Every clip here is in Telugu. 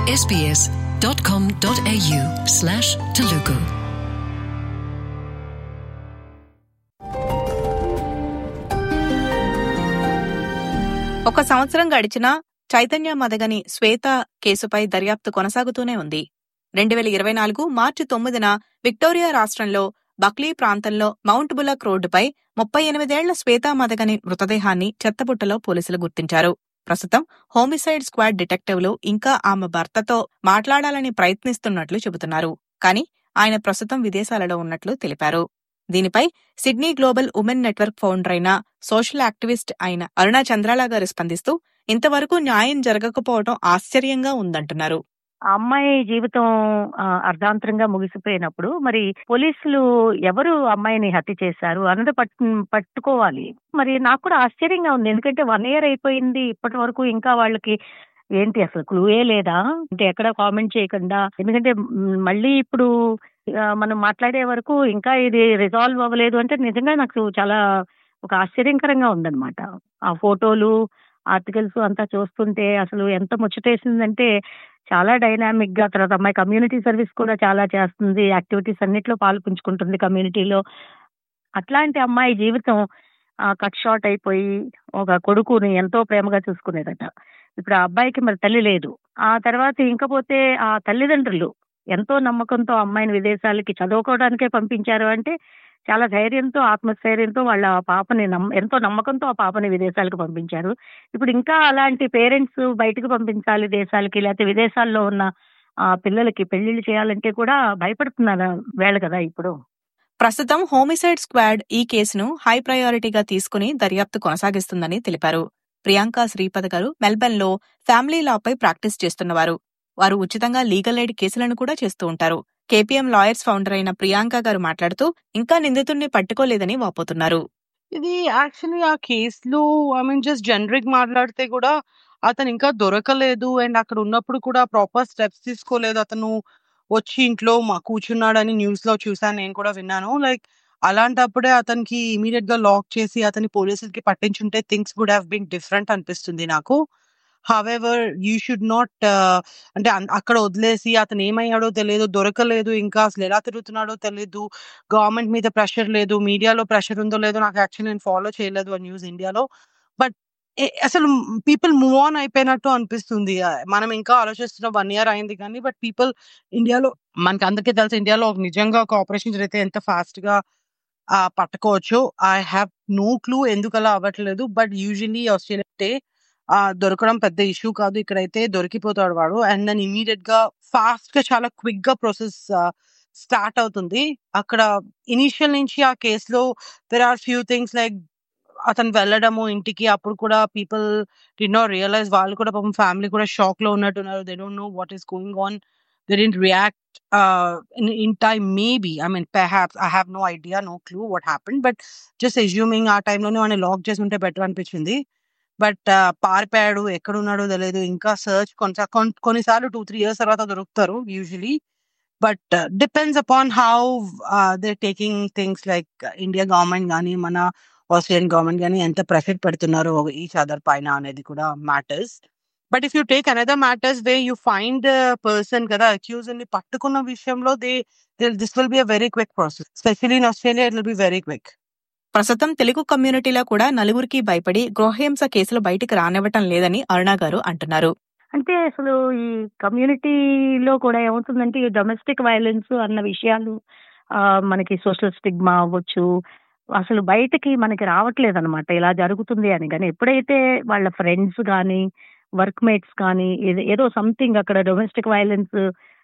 sbs.com.au slash Telugu. ఒక సంవత్సరం గడిచినా చైతన్య మదగని శ్వేత కేసుపై దర్యాప్తు కొనసాగుతూనే ఉంది రెండు వేల ఇరవై నాలుగు మార్చి తొమ్మిదిన విక్టోరియా రాష్ట్రంలో బక్లీ ప్రాంతంలో మౌంట్ బులక్ రోడ్డుపై ముప్పై ఎనిమిదేళ్ల శ్వేతా మదగని మృతదేహాన్ని చెత్తబుట్టలో పోలీసులు గుర్తించారు ప్రస్తుతం హోమిసైడ్ స్క్వాడ్ డిటెక్టివ్లు ఇంకా ఆమె భర్తతో మాట్లాడాలని ప్రయత్నిస్తున్నట్లు చెబుతున్నారు కానీ ఆయన ప్రస్తుతం విదేశాలలో ఉన్నట్లు తెలిపారు దీనిపై Sydney global women network founder అయిన సోషల్ యాక్టివిస్ట్ అయిన అరుణా చంద్రాల గారు స్పందిస్తూ ఇంతవరకు న్యాయం జరగకపోవడం ఆశ్చర్యంగా ఉందంటున్నారు ఆ అమ్మాయి జీవితం ఆ, అర్ధాంతరంగా ముగిసిపోయినప్పుడు మరి పోలీసులు ఎవరు అమ్మాయిని హత్య చేశారు అన్నది పట్టు పట్టుకోవాలి మరి నాకు కూడా ఆశ్చర్యంగా ఉంది ఎందుకంటే వన్ ఇయర్ అయిపోయింది ఇప్పటి వరకు ఇంకా వాళ్ళకి ఏంటి అసలు క్లూయే లేదా అంటే ఎక్కడ కామెంట్ చేయకుండా ఎందుకంటే మ్, మళ్ళీ ఇప్పుడు ఆ, మనం మాట్లాడే వరకు ఇంకా ఇది రిజాల్వ్ అవ్వలేదు అంటే నిజంగా నాకు చాలా ఒక ఆశ్చర్యకరంగా ఉందన్నమాట ఆ ఫోటోలు ఆర్టికల్స్ అంతా చూస్తుంటే అసలు ఎంత ముచ్చటేసిందంటే చాలా డైనామిక్ గా తర్వాత అమ్మాయి కమ్యూనిటీ సర్వీస్ కూడా చాలా చేస్తుంది యాక్టివిటీస్ అన్నిట్లో పాలు పుంజుకుంటుంది కమ్యూనిటీలో అట్లాంటి అమ్మాయి జీవితం కట్ షార్ట్ అయిపోయి ఒక కొడుకుని ఎంతో ప్రేమగా చూసుకునేదట ఇప్పుడు ఆ అబ్బాయికి మరి తల్లి లేదు ఆ తర్వాత ఇంకపోతే ఆ తల్లిదండ్రులు ఎంతో నమ్మకంతో అమ్మాయిని విదేశాలకి చదువుకోవడానికే పంపించారు అంటే చాలా ధైర్యంతో ఆత్మస్థైర్యంతో వాళ్ళ ఆ పాపని నమ్మ ఎంతో నమ్మకంతో ఆ పాపని విదేశాలకు పంపించారు ఇప్పుడు ఇంకా అలాంటి పేరెంట్స్ బయటకు పంపించాలి దేశాలకి లేకపోతే విదేశాల్లో ఉన్న ఆ పిల్లలకి పెళ్లిళ్ళు చేయాలంటే కూడా భయపడుతున్నారు వేళ కదా ఇప్పుడు ప్రస్తుతం హోమిసైడ్ స్క్వాడ్ ఈ కేసును హై ప్రయారిటీగా తీసుకుని దర్యాప్తు కొనసాగిస్తుందని తెలిపారు ప్రియాంక శ్రీపద గారు మెల్బర్న్ లో ఫ్యామిలీ లాపై ప్రాక్టీస్ చేస్తున్నవారు వారు ఉచితంగా లీగల్ ఎయిడ్ కేసులను కూడా చేస్తూ ఉంటారు కేపీఎం లాయర్స్ ఫౌండర్ అయిన ప్రియాంక గారు మాట్లాడుతూ ఇంకా నిందితుడిని పట్టుకోలేదని వాపోతున్నారు ఇది యాక్చువల్లీ ఆ కేసులో ఐ మీన్ జస్ట్ జనరిక్ మాట్లాడితే కూడా అతను ఇంకా దొరకలేదు అండ్ అక్కడ ఉన్నప్పుడు కూడా ప్రాపర్ స్టెప్స్ తీసుకోలేదు అతను వచ్చి ఇంట్లో మా కూర్చున్నాడని న్యూస్ లో చూసాను నేను కూడా విన్నాను లైక్ అలాంటప్పుడే అతనికి ఇమీడియట్ గా లాక్ చేసి అతని పోలీసులకి పట్టించుంటే things would have been different అనిపిస్తుంది నాకు హవెవర్ యూ షుడ్ నాట్ అంటే అన్- అక్కడ వదిలేసి అతను ఏమయ్యాడో తెలియదు దొరకలేదు ఇంకా అసలు ఎలా తిరుగుతున్నాడో తెలియదు గవర్నమెంట్ మీద ప్రెషర్ లేదు మీడియాలో ప్రెషర్ ఉందో లేదో నాకు యాక్చువల్లీ నేను ఫాలో చేయలేదు ఆ న్యూస్ ఇండియాలో బట్ అసలు పీపుల్ మూవ్ ఆన్ అయిపోయినట్టు అనిపిస్తుంది ఆ, మనం ఇంకా ఆలోచిస్తున్న వన్ ఇయర్ అయింది కానీ బట్ పీపుల్ ఇండియాలో మనకి అందరికీ తెలుసు ఇండియాలో ఒక నిజంగా ఒక ఆపరేషన్ జరిగితే ఎంత ఫాస్ట్ గా ఆ, పట్టుకోవచ్చు ఐ హ్యావ్ నో క్లూ ఎందుకు అలా అవ్వట్లేదు బట్ యూజువల్లీ ఆస్ట్రేలియా అంటే ఆ, దొరకడం పెద్ద ఇష్యూ కాదు ఇక్కడైతే దొరికిపోతాడు వాడు అండ్ దెన్ ఇమీడియట్ గా ఫాస్ట్ గా చాలా క్విక్ గా ప్రాసెస్ స్టార్ట్ అవుతుంది అక్కడ ఇనిషియల్ నుంచి ఆ కేసులో there are few things like అతను వెళ్ళడము ఇంటికి అప్పుడు కూడా పీపుల్ డి నాట్ రియలైజ్ వాళ్ళు కూడా పాపం ఫ్యామిలీ కూడా షాక్ లో ఉన్నట్టున్నారు they don't know what is going on they didn't react in in time maybe I mean perhaps I have no idea no clue what happen but just assuming ఆ టైంలోనే వాడిని లాక్ చేసి ఉంటే బెటర్ అనిపించింది బట్ పారిపోయాడు ఎక్కడున్నాడో తెలియదు ఇంకా సర్చ్ కొనసా కొన్- కొన్నిసార్లు టూ త్రీ ఇయర్స్ తర్వాత దొరుకుతారు usually but depends upon how they taking things like India government కానీ మన ఆస్ట్రేలియన్ గవర్నమెంట్ కానీ ఎంత ప్రెషర్ పెడుతున్నారో ఈచ్ అదర్ పైన అనేది కూడా matters but if you take another matters way you find person కదా అక్యూజ్ ని పట్టుకున్న విషయంలో they this will be a very quick process specially in Australia it will be very quick ప్రస్తుతం తెలుగు కమ్యూనిటీలో కూడా నలుగురికి భయపడి గృహహింస కేసులు బయటికి రానివ్వటం లేదని అరుణ గారు అంటున్నారు అంటే అసలు ఈ కమ్యూనిటీలో కూడా ఏమవుతుందంటే ఈ డొమెస్టిక్ వైలెన్స్ అన్న విషయాలు ఆ, మనకి సోషల్ స్టిగ్మా అవ్వచ్చు అసలు బయటకి మనకి రావట్లేదు అనమాట ఇలా జరుగుతుంది అని కానీ ఎప్పుడైతే వాళ్ళ ఫ్రెండ్స్ కానీ వర్క్ మేట్స్ కానీ ఏదో- ఏదో సంథింగ్ అక్కడ డొమెస్టిక్ వైలెన్స్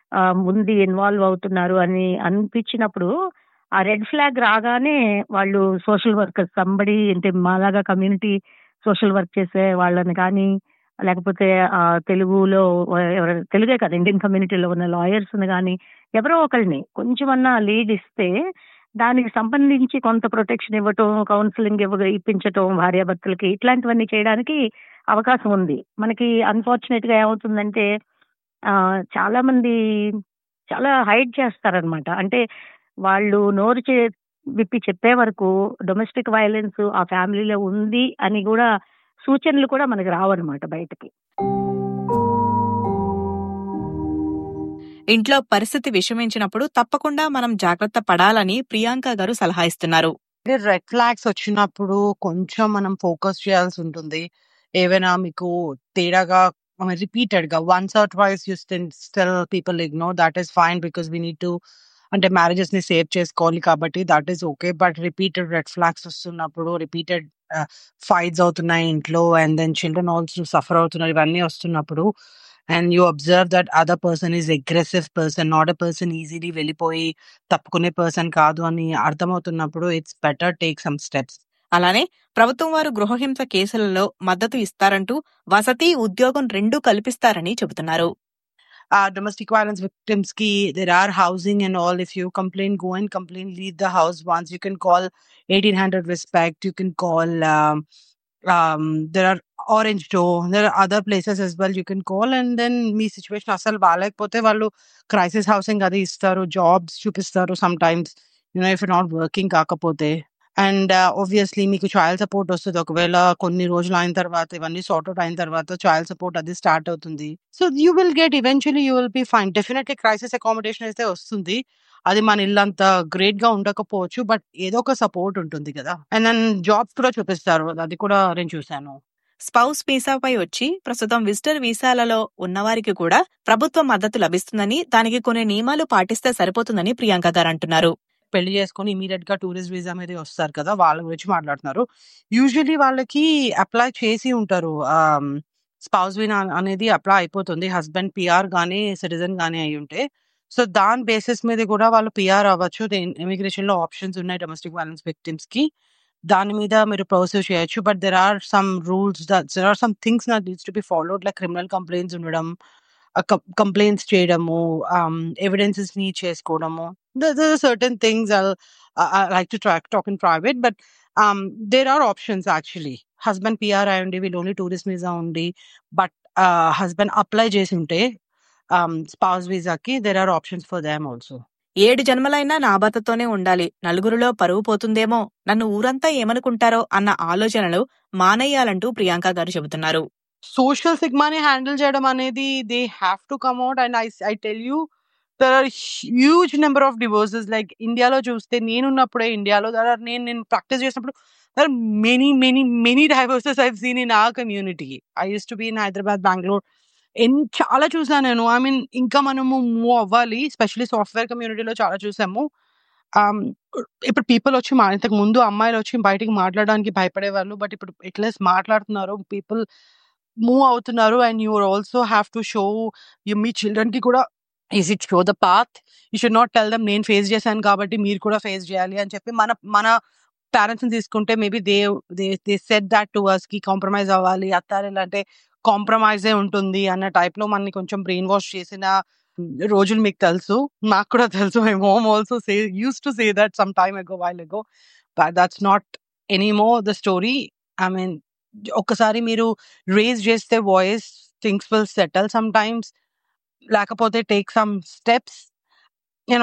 ఉంది ఇన్వాల్వ్ అవుతున్నారు అని అనిపించినప్పుడు ఆ రెడ్ ఫ్లాగ్ రాగానే వాళ్ళు సోషల్ వర్కర్స్ సంబడి అంటే మాలాగా కమ్యూనిటీ సోషల్ వర్క్ చేసే వాళ్ళని కానీ లేకపోతే ఆ తెలుగులో ఎవరు తెలుగే కదా ఇండియన్ కమ్యూనిటీలో ఉన్న లాయర్స్ కానీ ఎవరో ఒకరిని కొంచెమన్నా లీడ్ ఇస్తే దానికి సంబంధించి కొంత ప్రొటెక్షన్ ఇవ్వటం కౌన్సిలింగ్ ఇవ్వ ఇప్పించటం భార్యాభర్తలకి ఇట్లాంటివన్నీ చేయడానికి అవకాశం ఉంది మనకి అన్ఫార్చునేట్ గా ఏమవుతుందంటే ఆ, చాలా మంది చాలా హైడ్ చేస్తారనమాట అంటే వాళ్ళు నోరు చే విప్పి చెప్పే వరకు డొమెస్టిక్ వైలెన్స్ ఆ ఫ్యామిలీలో ఉంది అని కూడా సూచనలు కూడా మనకి రావన్నమాట బయటకి ఇంట్లో పరిస్థితి విషమించినప్పుడు తప్పకుండా మనం జాగ్రత్త పడాలని ప్రియాంక గారు సలహా ఇస్తున్నారు రెడ్ ఫ్లాగ్స్ వచ్చినప్పుడు కొంచెం మనం ఫోకస్ చేయాల్సి ఉంటుంది ఏవైనా మీకు తేడాగా రిపీటెడ్ గా once or twice you still people ignore that is fine because we need to అంటే మ్యారేజెస్ ని సేవ్ చేసుకోవాలి కాబట్టి that is okay but repeated red flags వస్తున్నప్పుడు రిపీటెడ్ ఫైట్స్ అవుతున్నాయి ఇంట్లో and then children also suffer అవుతున్నారు ఇవన్నీ వస్తున్నప్పుడు and you observe that other person is aggressive person not a person easily వెళ్ళిపోయి తప్పుకునే పర్సన్ కాదు అని అర్థమవుతున్నప్పుడు it's better take some steps అలానే ప్రభుత్వం వారు గృహహింస కేసులలో మద్దతు ఇస్తారంటూ వసతి ఉద్యోగం రెండూ కల్పిస్తారని చెబుతున్నారు uh, domestic violence victims ki there are housing and all if you complain go and complain leave the house once you can call 1800 respect you can call um, um, there are orange door there are other places as well you can call and then మీ సిచ్యువేషన్ అసలు బాగాలేకపోతే వాళ్ళు క్రైసిస్ హౌసింగ్ అది ఇస్తారు జాబ్స్ చూపిస్తారు sometimes you know if not working కాకపోతే అండ్ ఆబ్వియస్లీ మీకు చైల్డ్ సపోర్ట్ వస్తుంది ఒకవేళ కొన్ని రోజులు అయిన తర్వాత ఇవన్నీ సార్ట్ అవుట్ అయిన తర్వాత చైల్డ్ సపోర్ట్ అది స్టార్ట్ అవుతుంది so you will get eventually you will be fine definitely crisis accommodation అయితే వస్తుంది అది మన ఇల్లు అంత గ్రేట్ గా ఉండకపోవచ్చు బట్ ఏదో ఒక సపోర్ట్ ఉంటుంది కదా అండ్ దెన్ జాబ్స్ కూడా చూపిస్తారు అది కూడా నేను చూశాను స్పౌస్ వీసాపై వచ్చి ప్రస్తుతం విజిటర్ వీసాలలో ఉన్నవారికి కూడా ప్రభుత్వ మద్దతు లభిస్తుందని దానికి కొన్ని నియమాలు పాటిస్తే సరిపోతుందని ప్రియాంక గారు అంటున్నారు పెళ్లి చేసుకొని ఇమీడియట్ గా టూరిస్ట్ వీసా మీద వస్తారు కదా వాళ్ళ గురించి మాట్లాడుతున్నారు యూజువలీ వాళ్ళకి అప్లై చేసి ఉంటారు స్పౌస్ వీన్ అనేది అప్లై అయిపోతుంది హస్బెండ్ పిఆర్ గానీ సిటిజన్ గానీ అయి ఉంటే సో దాని బేసిస్ మీద కూడా వాళ్ళు పిఆర్ అవ్వచ్చు ఇమిగ్రేషన్ లో ఆప్షన్స్ ఉన్నాయి డొమెస్టిక్ వైలెన్స్ విక్టిమ్స్ కి దాని మీద మీరు ప్రొసీవ్ చేయొచ్చు but there are some rules there are some things not needs to be followed like criminal complaints ఉండడం కంప్లైంట్స్ చేయడము ఎవిడెన్సెస్ ని చేసుకోవడము certain things like to track talk in private but there are options actually husband PR అయి ఉండి వీళ్ళు ఓన్లీ టూరిస్ట్ వీసా ఉండి బట్ హస్బెండ్ అప్లై చేసి ఉంటే స్పౌస్ వీసాకి there are options for them also ఏడు జన్మలైనా నా భర్తతోనే ఉండాలి నలుగురిలో పరువు పోతుందేమో నన్ను ఊరంతా ఏమనుకుంటారో అన్న ఆలోచనలు మానేయాలంటూ ప్రియాంక గారు చెబుతున్నారు సోషల్ సిగ్మాని హ్యాండిల్ చేయడం అనేది they have to come out and I I tell you there are huge number of divorces like ఇండియాలో చూస్తే నేనున్నప్పుడే ఇండియాలో దర్ ఆర్ నేను నేను ప్రాక్టీస్ చేసినప్పుడు there are many many many divorces I've seen in a community I use to be in Hyderabad Bengaluru and చాలా చూసాను నేను ఐ మీన్ ఇంకా మనము మూవ్ అవ్వాలి స్పెషల్లీ సాఫ్ట్వేర్ కమ్యూనిటీలో చాలా చూసాము ఇప్పుడు పీపుల్ వచ్చి మా ఇంతకు ముందు అమ్మాయిలు వచ్చి బయటికి మాట్లాడడానికి భయపడేవాళ్ళు బట్ ఇప్పుడు ఎట్లెస్ మాట్లాడుతున్నారు పీపుల్ మూవ్ అవుతున్నారు and you also have to show you మీ చిల్డ్రన్ కి కూడా is it show the path you should not tell them నేను ఫేస్ చేశాను కాబట్టి మీరు కూడా ఫేస్ చేయాలి అని చెప్పి మన మన పేరెంట్స్ తీసుకుంటే maybe they they they set that to us కి కాంప్రమైజ్ అవ్వాలి అత్తారిల్లు అంటే కాంప్రమైజే ఉంటుంది అన్న టైప్ లో మనని కొంచెం బ్రెయిన్ వాష్ చేసిన రోజులు మీకు తెలుసు నాకు కూడా తెలుసు my mom also say use to say that some time ago while ago but that's not anymore the story I mean ఒక్కసారి మీరు రేజ్ చేస్తే voice things will settle sometimes లేకపోతే take some steps you know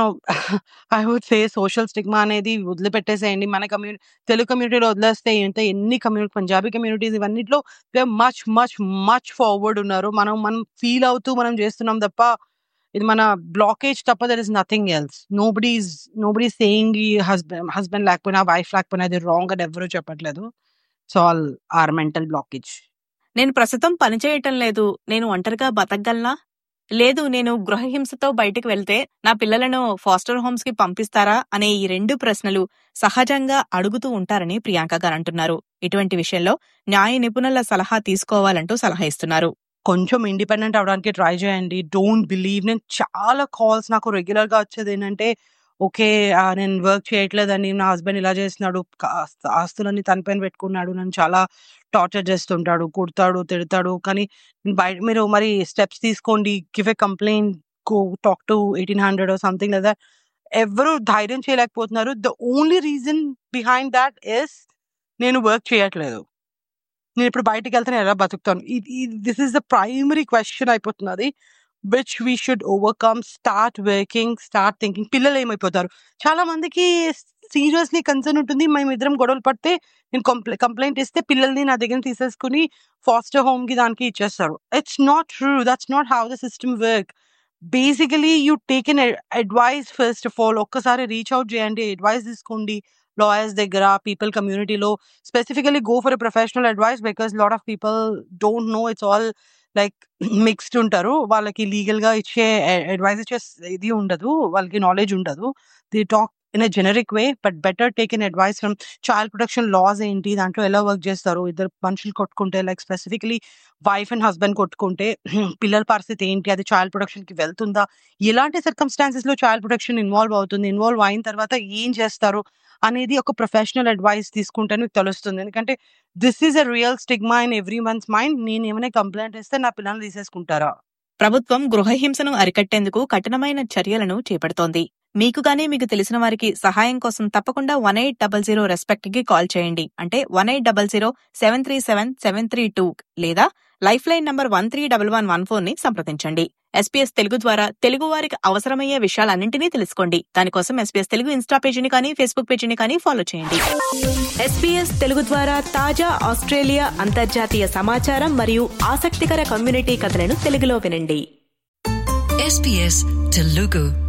I would say social stigma అనేది వదిలిపెట్టేసేయండి మన కమ్యూనిటీ తెలుగు కమ్యూనిటీలో వదిలేస్తే ఎంత ఎన్ని కమ్యూనిటీ పంజాబీ కమ్యూనిటీస్ ఇవన్నిట్లో మచ్ మచ్ మచ్ ఫార్వర్డ్ ఉన్నారు మనం మనం ఫీల్ అవుతూ మనం చేస్తున్నాం తప్ప ఇది మన బ్లాకేజ్ తప్ప there is nothing else nobody's nobody saying ఈ హస్బెండ్ హస్బెండ్ లేకపోయినా వైఫ్ లేకపోయినా అది రాంగ్ అని ఎవరు చెప్పట్లేదు so all are mental blockage నేను ప్రస్తుతం పనిచేయటం లేదు నేను ఒంటరిగా బతకగలనా లేదు నేను గృహహింసతో బయటికి వెళ్తే నా పిల్లలను ఫాస్టర్ హోమ్స్ కి పంపిస్తారా అనే ఈ రెండు ప్రశ్నలు సహజంగా అడుగుతూ ఉంటారని ప్రియాంక గారు అంటున్నారు ఇటువంటి విషయంలో న్యాయ నిపుణుల సలహా తీసుకోవాలంటూ సలహా ఇస్తున్నారు కొంచెం ఇండిపెండెంట్ అవడానికి ట్రై చేయండి డోంట్ బిలీవ్ నేను చాలా కాల్స్ నాకు రెగ్యులర్ గా వచ్చేది ఏంటంటే ఓకే నేను వర్క్ చేయట్లేదని నా హస్బెండ్ ఇలా చేస్తున్నాడు ఆస్తులన్నీ తన పైన పెట్టుకున్నాడు నన్ను చాలా టార్చర్ చేస్తుంటాడు కుడతాడు తిడతాడు కానీ బయట మీరు మరి స్టెప్స్ తీసుకోండి give a complaint go talk to eighteen hundred something లేదా ఎవరు ధైర్యం చేయలేకపోతున్నారు the only reason behind that is నేను వర్క్ చేయట్లేదు నేను ఇప్పుడు బయటికి వెళ్తే నేను ఎలా బతుకుతాను this is the primary question అయిపోతున్నది which we should overcome start working start thinking పిల్లలు ఏమైపోతారు చాలా మందికి సీరియస్లీ కన్సర్న్ ఉంటుంది మేము ఇద్దరం గొడవలు పడితే నేను కంప్లైంట్ ఇస్తే పిల్లల్ని నా దగ్గర తీసేసుకుని ఫాస్టర్ హోమ్ కి దానికి ఇచ్చేస్తారు it's not true that's not how the system work basically you take an advice first of all ఒక్కసారి రీచ్ అవుట్ చేయండి అడ్వైస్ తీసుకోండి లాయర్స్ దగ్గర పీపుల్ కమ్యూనిటీలో specifically go for a professional advice because lot of people don't know it's all like mixed ఉంటారు వాళ్ళకి లీగల్ గా ఇచ్చే అడ్వైస్ ఇచ్చే ఇది ఉండదు వాళ్ళకి నాలెడ్జ్ ఉండదు they talk in a generic way but better take in advice from child protection laws ఏంటి దాంట్లో ఎలా వర్క్ చేస్తారు ఇద్దరు మనుషులు కొట్టుకుంటే like specifically wife and husband కొట్టుకుంటే పిల్లల పరిస్థితి ఏంటి అది చైల్డ్ ప్రొటెక్షన్ కి వెళ్తుందా ఎలాంటి సర్కమ్స్టాన్సెస్ లో చైల్డ్ ప్రొటెక్షన్ ఇన్వాల్వ్ అవుతుంది ఇన్వాల్వ్ అయిన తర్వాత ఏం చేస్తారు అనేది ఒక ప్రొఫెషనల్ అడ్వైస్ తీసుకుంటే మీకు తెలుస్తుంది ఎందుకంటే this is a real stigma in every man's mind నేను ఏమైనా కంప్లైంట్ ఇస్తే నా పిల్లల్ని తీసేసుకుంటారా ప్రభుత్వం గృహహింసను అరికట్టేందుకు కఠినమైన చర్యలను చేపడుతోంది మీకు గానీ మీకు తెలిసిన వారికి సహాయం కోసం తప్పకుండా one eight double zero respect కి కాల్ చేయండి అంటే one eight double zero seven three seven seven three two లేదా life line number one three double one one four ని సంప్రదించండి ఎస్పీఎస్ తెలుగు ద్వారా తెలుగు వారికి అవసరమయ్యే విషయాలన్నింటినీ తెలుసుకోండి దానికోసం ఎస్పీఎస్ తెలుగు ఇన్స్టా పేజీని కానీ ఫేస్బుక్ పేజీని కానీ ఫాలో చేయండి ఎస్పీఎస్ తెలుగు ద్వారా తాజా ఆస్ట్రేలియా అంతర్జాతీయ సమాచారం మరియు ఆసక్తికర కమ్యూనిటీ కథలను తెలుగులో వినండి SBS Telugu.